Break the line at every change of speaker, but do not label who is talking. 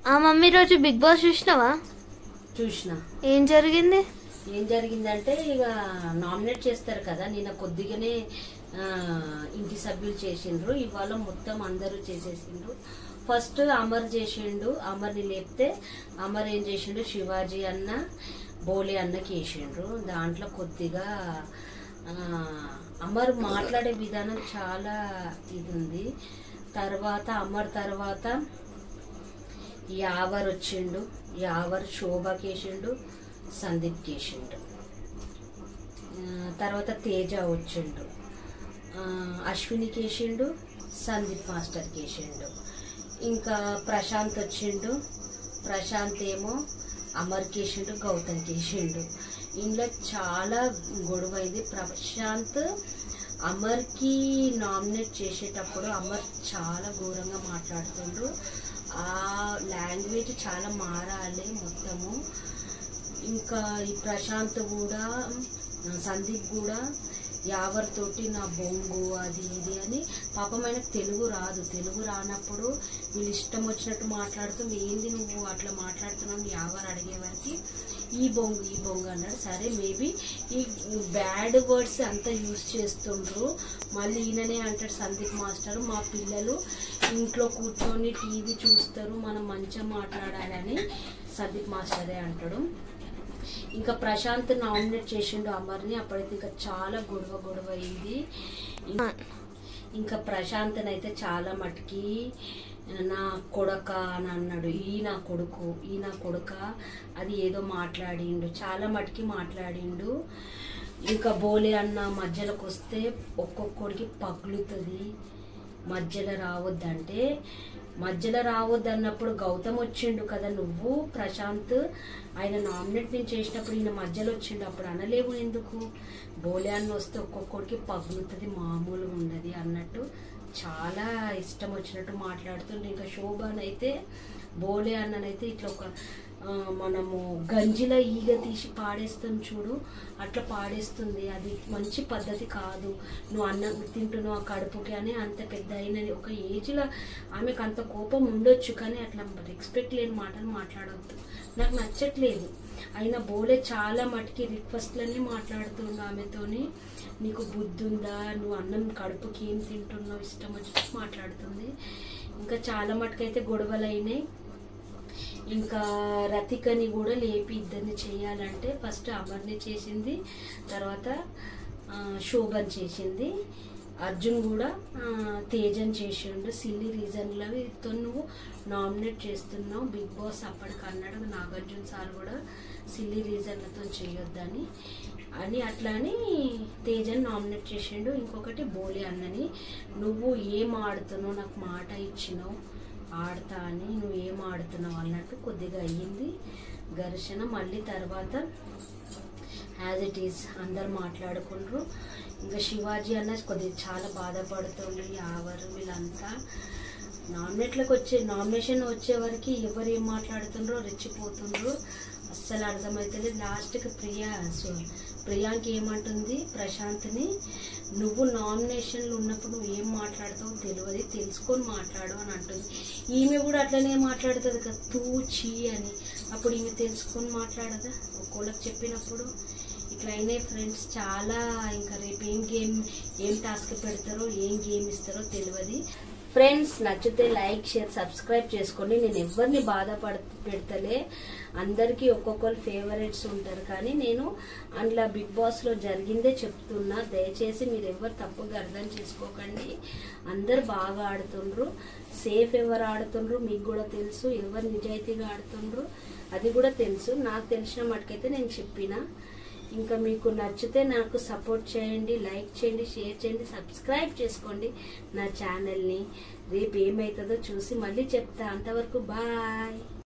ఆ మమ్మీ రోజు big boss చూసినావా
చూసిన
ఏం జరిగింది
ఏం జరిగిందంటే ఇక నామినేట్ చేస్తారు కదా నిన్న కొద్దిగానే ఆ, ఇంటి సభ్యులు చేసిండ్రు ఇవాళ మొత్తం అందరూ చేసేసిండ్రు ఫస్ట్ అమర్ చేసిండు అమర్ని లేపితే అమర్ ఏం చేసిండు శివాజీ అన్న బోలే అన్నకి వేసిండ్రు దాంట్లో కొద్దిగా ఆ, అమర్ మాట్లాడే విధానం చాలా ఇది ఉంది తర్వాత అమర్ తర్వాత యావర్ వచ్చిండు యావర్ శోభకి వేసిండు సందీప్ వేసిండు ఆ, తర్వాత తేజ వచ్చిండు ఆ, అశ్వినికి వేసిండు సందీప్ మాస్టర్కి వేసిండు ఇంకా ప్రశాంత్ వచ్చిండు ప్రశాంత్ ఏమో అమర్కి వేసిండు గౌతమ్కి వేసిండు ఇందులో చాలా గొడవ అయింది ప్రశాంత్ అమర్కి నామినేట్ చేసేటప్పుడు అమర్ చాలా ఘోరంగా మాట్లాడుతుండ్రు ఆ లాంగ్వేజ్ చాలా మారాలి మొత్తము ఇంకా ఈ ప్రశాంత్ కూడా సందీప్ కూడా యావర్ తోటి నా బొంగు అది ఇది అని పాపం ఆయనకు తెలుగు రాదు తెలుగు రానప్పుడు వీళ్ళు ఇష్టం వచ్చినట్టు మాట్లాడుతూ ఏంది నువ్వు అట్లా మాట్లాడుతున్నావు అని యావర్ అడిగేవారికి ఈ బొంగు ఈ బొంగు అన్నాడు సరే మేబీ ఈ బ్యాడ్ వర్డ్స్ అంతా యూజ్ చేస్తుండ్రు మళ్ళీ ఈయననే అంటాడు సందీప్ మాస్టర్ మా పిల్లలు ఇంట్లో కూర్చొని టీవీ చూస్తారు మనం మంచిగా మాట్లాడాలని సందీప్ మాస్టరే అంటాడు ఇంకా ప్రశాంత్ నామినేట్ చేసిండు అమర్ని అప్పుడైతే ఇంకా చాలా గొడవ గొడవ అయింది ఇం- ఇంకా ప్రశాంత్ అయితే చాలా మటుకి నా కొడక అని అన్నాడు ఈ నా కొడుకు ఈ నా కొడుక అది ఏదో మాట్లాడిండు చాలా మటుకి మాట్లాడిండు ఇంకా బోలే అన్న మధ్యలోకి వస్తే ఒక్కొక్కడికి పగులుతుంది మధ్యలో రావద్దంటే మధ్యలో రావద్దన్నప్పుడు గౌతమ్ వచ్చిండు కదా నువ్వు ప్రశాంత్ ఆయన నామినేట్ నేను చేసినప్పుడు ఈయన మధ్యలో వచ్చిండు అప్పుడు అనలేవు ఎందుకు బోలే అన్న వస్తే ఒక్కొక్కడికి పగులుతుంది మామూలుగా ఉండదు అన్నట్టు చాలా ఇష్టం వచ్చినట్టు మాట్లాడుతుండే ఇంకా శోభనైతే బోలే అన్ననైతే ఇట్లా ఒక ఆ, మనము గంజిలో ఈగ తీసి పాడేస్తాం చూడు అట్లా పాడేస్తుంది అది మంచి పద్ధతి కాదు నువ్వు అన్నం తింటున్నావు ఆ కడుపుకి అని అంత పెద్ద అయిన ఒక ఏజ్లో ఆమెకు అంత కోపం ఉండొచ్చు కానీ అట్లా రెస్పెక్ట్ లేని మాటలు మాట్లాడవద్దు నాకు నచ్చట్లేదు అయినా బోలే చాలా మటుకి రిక్వెస్ట్లనే మాట్లాడుతుండు ఆమెతోని నీకు బుద్ధి ఉందా నువ్వు అన్నం కడుపుకి ఏం తింటున్నావు ఇష్టం వచ్చినట్టు మాట్లాడుతుంది ఇంకా చాలా మటుకైతే గొడవలు అయినాయి ఇంకా రతికని కూడా లేపి ఇద్దరిని చేయాలంటే ఫస్ట్ అమర్ని చేసింది తర్వాత ఆ, శోభన్ చేసింది అర్జున్ కూడా ఆ, తేజన్ చేసిండు సిల్లీ రీజన్లతో నువ్వు నామినేట్ చేస్తున్నావు బిగ్ బాస్ అప్పటికి అన్నాడు నాగార్జున సార్ కూడా సిల్లీ రీజన్లతో చేయొద్దని అని అట్లా అని తేజన్ నామినేట్ చేసిండు ఇంకొకటి బోలే అన్నని నువ్వు ఏం ఆడుతున్నావు నాకు మాట ఇచ్చినావు ఆడతా అని నువ్వు ఏం ఆడుతున్నావు అన్నట్టు కొద్దిగా అయ్యింది ఘర్షణ మళ్ళీ తర్వాత యాజ్ ఇట్ ఈస్ అందరు మాట్లాడుకుండ్రు ఇంకా శివాజీ అన్న కొద్దిగా చాలా బాధపడుతుండ్రు యావరు వీళ్ళంతా నామినేట్లకు వచ్చే నామినేషన్ వచ్చే వరకు ఎవరు ఏం మాట్లాడుతుండ్రో రెచ్చిపోతుండ్రు అస్సలు అర్థమవుతుంది లాస్ట్కి ప్రియా సో ప్రియాంకి ఏమంటుంది ప్రశాంత్ని నువ్వు నామినేషన్లు ఉన్నప్పుడు నువ్వు ఏం మాట్లాడతావు తెలియదు తెలుసుకొని మాట్లాడు అని అంటుంది ఈమె కూడా అట్లనే మాట్లాడుతుంది కదా తూ చీ అని అప్పుడు ఈమె తెలుసుకొని మాట్లాడదా ఒక్కోళ్ళకి చెప్పినప్పుడు ఇట్లా అయినాయి ఫ్రెండ్స్ చాలా ఇంకా రేపు ఏం గేమ్ ఏం టాస్క్ పెడతారో ఏం గేమ్ ఇస్తారో తెలియదు ఫ్రెండ్స్ నచ్చితే లైక్ షేర్ సబ్స్క్రైబ్ చేసుకోండి నేను ఎవరిని బాధపడ పెడతలే అందరికీ ఒక్కొక్కరు ఫేవరెట్స్ ఉంటారు కానీ నేను అందులో బిగ్ బాస్లో జరిగిందే చెప్తున్నా దయచేసి మీరు ఎవరు తప్పుగా అర్థం చేసుకోకండి అందరు బాగా ఆడుతుండ్రు సేఫ్ ఎవరు ఆడుతుండ్రు మీకు కూడా తెలుసు ఎవరు నిజాయితీగా ఆడుతుండ్రు అది కూడా తెలుసు నాకు తెలిసిన మటుకైతే నేను చెప్పిన ఇంకా మీకు నచ్చితే నాకు సపోర్ట్ చేయండి లైక్ చేయండి షేర్ చేయండి సబ్స్క్రైబ్ చేసుకోండి నా ఛానల్ని రేపు ఏమవుతుందో చూసి మళ్ళీ చెప్తా అంతవరకు బాయ్